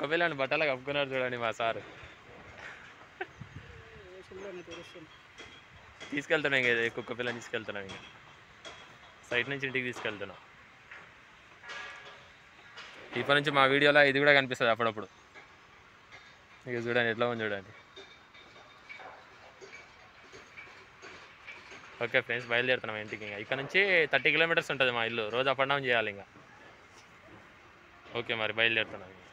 కుక్క పిల్లని బట్టలు కప్పుకున్నారు చూడండి మా సారు తీసుకెళ్తున్నాం ఇంక ఇది కుక్క పిల్లని తీసుకెళ్తున్నాం ఇంక సైట్ నుంచి ఇంటికి తీసుకెళ్తున్నాం ఇప్పటి నుంచి మా వీడియోలో ఇది కూడా కనిపిస్తుంది అప్పుడప్పుడు ఇక చూడండి ఎట్లా ఉంది చూడండి ఓకే ఫ్రెండ్స్ బయలుదేరుతున్నాం ఇంటికి ఇంకా ఇక్కడ నుంచి థర్టీ కిలోమీటర్స్ ఉంటుంది మా ఇల్లు రోజు అప్ అండ్ డౌన్ చేయాలి ఇంకా ఓకే మరి బయలుదేరుతున్నాం ఇంకా.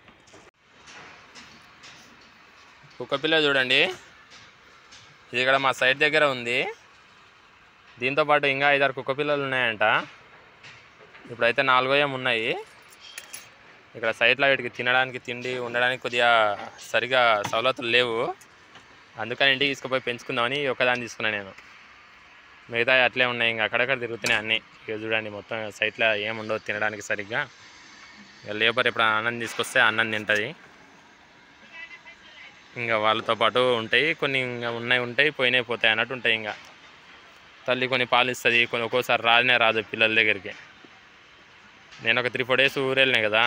కుక్క పిల్ల చూడండి ఇది ఇక్కడ మా సైడ్ దగ్గర ఉంది దీంతో పాటు ఇంకా ఐదారు కుక్క పిల్లలు ఉన్నాయంట ఇప్పుడైతే నాలుగో ఏం ఉన్నాయి ఇక్కడ సైడ్లో వీటికి తినడానికి తిండి ఉండడానికి కొద్దిగా సరిగా సవలతులు లేవు అందుకని ఇంటికి తీసుకుపోయి పెంచుకుందామని ఒకదాన్ని తీసుకున్నాను నేను మిగతా అట్లే ఉన్నాయి ఇంకా అక్కడక్కడ తిరుగుతున్నాయి అన్నీ ఇక చూడండి మొత్తం సైట్లో ఏముండవు తినడానికి సరిగ్గా ఇక లేబర్ ఎప్పుడు అన్నం తీసుకొస్తే అన్నం తింటుంది ఇంకా వాళ్ళతో పాటు ఉంటాయి కొన్ని ఇంకా ఉన్నాయి ఉంటాయి పోయినాయి పోతాయి అన్నట్టు ఉంటాయి ఇంకా తల్లి కొన్ని పాలు ఇస్తుంది కొన్ని ఒక్కోసారి రానే రాదు పిల్లల దగ్గరికి నేను ఒక త్రీ ఫోర్ డేస్ ఊరెళ్ళినాయి కదా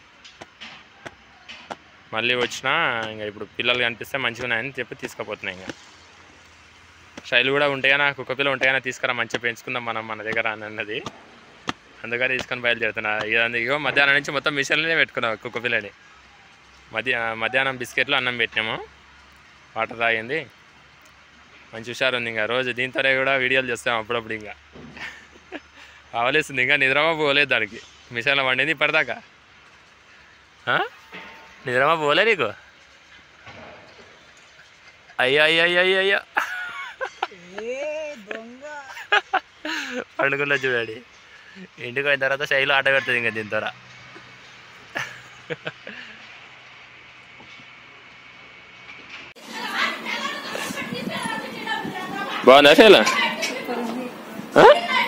మళ్ళీ వచ్చినా ఇంకా ఇప్పుడు పిల్లలు కనిపిస్తే మంచిగా ఉన్నాయని చెప్పి తీసుకుపోతున్నాయి ఇంకా శైలు కూడా ఉంటాయనా కుక్క పిల్ల ఉంటాయనా తీసుకురా మంచిగా పెంచుకుందాం మనం మన దగ్గర అని అన్నది అందుకని తీసుకొని బయలుదేరుతున్నా ఇదంతా ఇగో మధ్యాహ్నం నుంచి మొత్తం మిషన్లోనే పెట్టుకున్నాం కుక్క పిల్లని మధ్య మధ్యాహ్నం బిస్కెట్లు అన్నం పెట్టినాము వాటర్ తాగింది మంచి హుషారు ఉంది ఇంకా రోజు దీంతోనే కూడా వీడియోలు చేస్తాం అప్పుడప్పుడు ఇంకా ఆవలేస్తుంది ఇంకా నిద్రమా పోలేదు దానికి మిషన్లో వండింది ఇప్పటిదాకా ఆ? నిద్రమా పోలే నీకు అయ్యో అయ్యో అయ్యో అయ్యో అయ్యో పండుగలో చూడండి ఇంటికి పోయిన తర్వాత శైలు ఆట పెడుతుంది ఇంకా దీని ద్వారా బాగుందా శైల ఆ?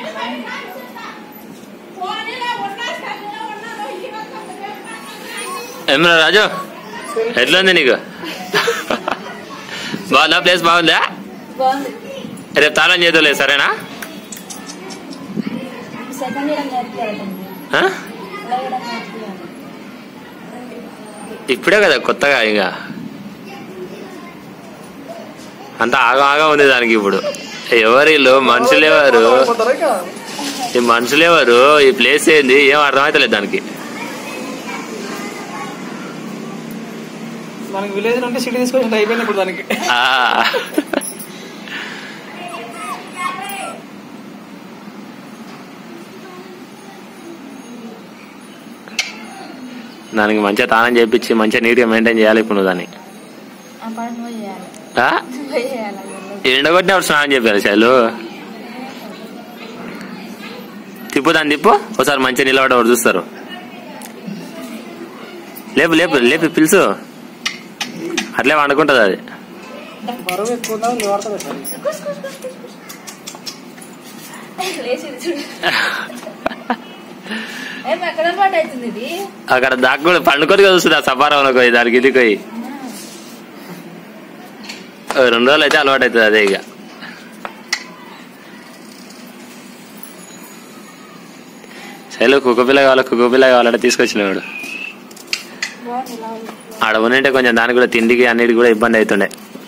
ఏమన్నా రాజు ఎట్లుంది నీకు బాగుందా ప్లేస్ బాగుందా బాగుంది రేపు తాళం చేద్దాంలే సరేనా సెకండ్ ఇయర్ నేర్పియాలండి ఆ? అలాగే నేర్పియాలి ఇప్పుడే కదా కొత్తగా ఇంకా అంత ఆగం ఆగం ఉంది దానికి ఇప్పుడు ఎవరిలో మనుషులు ఎవరు ఈ మనుషులు ఎవరు ఈ ప్లేస్ ఏంది ఏం అర్థమైతలేదు దానికి మనకి విలేజ్ నుండి సిటీ తీసుకొని అయిపోయింది ఇప్పుడు దానికి ఆ. దానికి మంచిగా తానం చేపించి మంచిగా నీట్గా మెయింటైన్ చేయాలి ఇప్పుడు నువ్వు దాన్ని ఆ పని నువ్వు చేయాలి ఆ? నువ్వు చేయాలి అది. ఎండగొట్టినప్పుడు స్నానం చెప్పారు చాలు తిప్పు దాన్ని తిప్పు ఒకసారి మంచిగా నిలబడేవాడు చూస్తారు లేపు లేపు లేపు పిలుసు అట్లే వండుకుంటుంది అది బరువు ఎక్కువ ఉందా నిలబడతా సార్ లేచింది చూడు ఏం ఎక్కడ పాటు అవుతుంది ఇది అక్కడ దాక్కుని పండుకొని చూస్తుంది ఆ సఫారంలో పోయి దానికి ఇది పోయి ఓ రెండు రోజులు అయితే అలవాటు అవుతుంది అదే ఇక శైలు కుక్క పిల్ల కావాలి కుక్క పిల్ల కావాలంటే తీసుకొచ్చినవాడు బాగుంది ఇలా ఉంది. ఆడ ఉన్నంటే కొంచెం దానికి కూడా తిండికి అన్నిటికి కూడా ఇబ్బంది అవుతుండే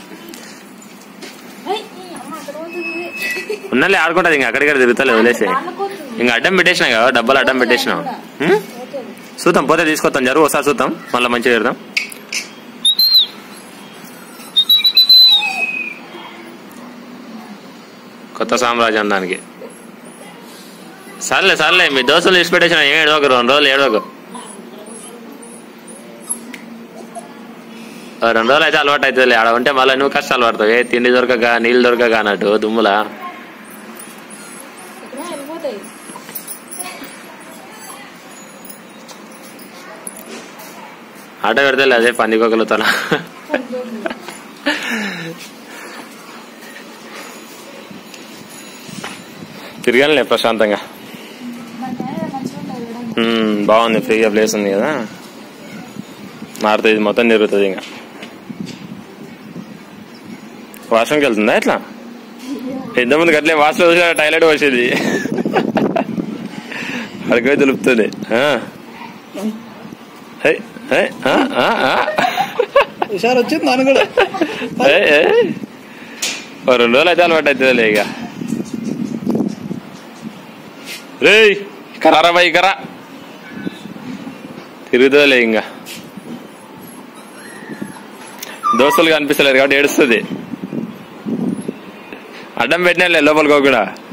ఏయ్, ఈ అమ్మ అక్కడ పోతుంది ఉన్నలే ఆడుకుంటది ఇంకా అక్కడిక్కడ తిరుగుతలే వదిలేసి దానికోతుంది. ఇంకా అడ్డం పెట్టేసినా కదా డబ్బాలు అడ్డం పెట్టేసినాం ఉం? పోతుంది. చూద్దాం పోతే తీసుకొస్తాం జరుగు ఒకసారి చూద్దాం మళ్ళీ మంచిగా పెడదాం కొత్త సామ్రాజ్యం దానికి సర్లే సర్లే మీ దోస్తులు ఇచ్చి పెట్టేసిన ఏం ఏడవకు రెండు రోజులు ఏడవకు ఓ రెండు రోజులు అయితే అలవాటు అవుతుంది ఆడ ఉంటే మళ్ళీ నువ్వు కష్టాలు పడతావు ఏ తిండి దొరకక నీళ్ళు దొరకక అన్నట్టు దుమ్ములా ఇక్కడ వెళ్ళిపోతాయి ఆట పెడితే అదే పందికొకలతో తిరగాలే ప్రశాంతంగా మన న్యాయం మంచిగా ఉంటుంది చూడండి ఉమ్, బాగుంది ఫ్రీగా ప్లేస్ ఉంది కదా మారుతుంది ఇది మొత్తం తిరుగుతుంది ఇంకా వాష్రూమ్కి వెళ్తుందా ఎట్లా ఇంతమంది అట్లే వాష్లో చూసిన టాయిలెట్ వచ్చేది అడిగిపోయి దులుపుతుంది ఆ. హై ఏ, ఆ, ఆ, ఆ. హుషారు వచ్చింది నన్ను కూడా ఏ, ఏ. ఓ రెండు రోజులు అయితే అలవాటు అవుతుందిలే ఇక రేయ్ కరారా బై కరా తిరుగుతుందిలే ఇంకా దోస్తులు కనిపిస్తలేదు కాబట్టి ఏడుస్తుంది అడ్డం పెట్టినా లోపలికి కూడా